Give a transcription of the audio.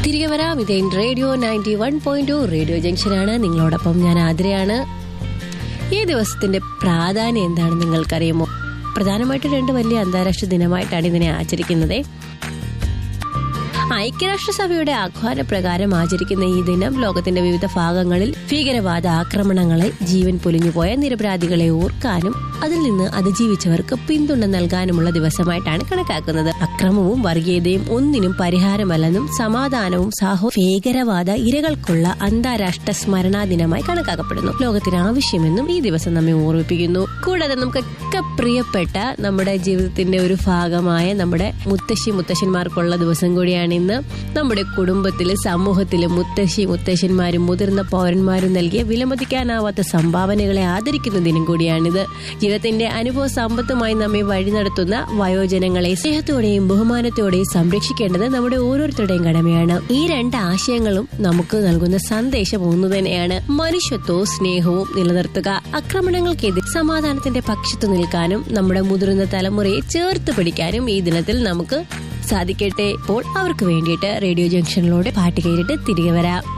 തിരികെ വരാം ഇതേ radio ninety one point two radio ജംഗ്ഷനാണ് നിങ്ങളോടൊപ്പം ഞാൻ ആതിരയാണ് ഈ ദിവസത്തിന്റെ പ്രാധാന്യം എന്താണെന്ന് നിങ്ങൾക്കറിയുമോ പ്രധാനമായിട്ടും രണ്ട് വലിയ അന്താരാഷ്ട്ര ദിനമായിട്ടാണ് ഇതിനെ ആചരിക്കുന്നത് ഐക്യരാഷ്ട്രസഭയുടെ ആഹ്വാന പ്രകാരം ആചരിക്കുന്ന ഈ ദിനം ലോകത്തിന്റെ വിവിധ ഭാഗങ്ങളിൽ ഭീകരവാദ ആക്രമണങ്ങളിൽ ജീവൻ പൊലിഞ്ഞുപോയ നിരപരാധികളെ ഓർക്കാനും അതിൽ നിന്ന് അതിജീവിച്ചവർക്ക് പിന്തുണ നൽകാനുമുള്ള ദിവസമായിട്ടാണ് കണക്കാക്കുന്നത് അക്രമവും വർഗീയതയും ഒന്നിനും പരിഹാരമല്ലെന്നും സമാധാനവും സാഹോ ഭീകരവാദ ഇരകൾക്കുള്ള അന്താരാഷ്ട്ര സ്മരണാ ദിനമായി കണക്കാക്കപ്പെടുന്നു ലോകത്തിന് ആവശ്യമെന്നും ഈ ദിവസം നമ്മെ ഓർമ്മിപ്പിക്കുന്നു കൂടാതെ നമുക്കൊക്കെ പ്രിയപ്പെട്ട നമ്മുടെ ജീവിതത്തിന്റെ ഒരു ഭാഗമായ നമ്മുടെ മുത്തശ്ശി മുത്തശ്ശന്മാർക്കുള്ള ദിവസം കൂടിയാണ് ഇന്ന് നമ്മുടെ കുടുംബത്തില് സമൂഹത്തില് മുത്തശ്ശി മുത്തശ്ശന്മാരും മുതിർന്ന പൗരന്മാരും നൽകിയ വിലമതിക്കാനാവാത്ത സംഭാവനകളെ ആദരിക്കുന്ന ദിനം കൂടിയാണിത് ജീവിതത്തിന്റെ അനുഭവ സമ്പത്തുമായി നമ്മെ വഴി നടത്തുന്ന വയോജനങ്ങളെ സ്നേഹത്തോടെയും ബഹുമാനത്തോടെയും സംരക്ഷിക്കേണ്ടത് നമ്മുടെ ഓരോരുത്തരുടെയും കടമയാണ് ഈ രണ്ട് ആശയങ്ങളും നമുക്ക് നൽകുന്ന സന്ദേശം ഒന്നു തന്നെയാണ് മനുഷ്യത്വവും സ്നേഹവും നിലനിർത്തുക ആക്രമണങ്ങൾക്കെതിരെ സമാധാനത്തിന്റെ പക്ഷത്ത് നിൽക്കാനും നമ്മുടെ മുതിർന്ന തലമുറയെ ചേർത്ത് പിടിക്കാനും ഈ ദിനത്തിൽ നമുക്ക് സാധിക്കട്ടെ ഇപ്പോൾ അവർക്ക് വേണ്ടിയിട്ട് റേഡിയോ ജംഗ്ഷനിലൂടെ പാട്ട് കേട്ടിട്ട് തിരികെ വരാം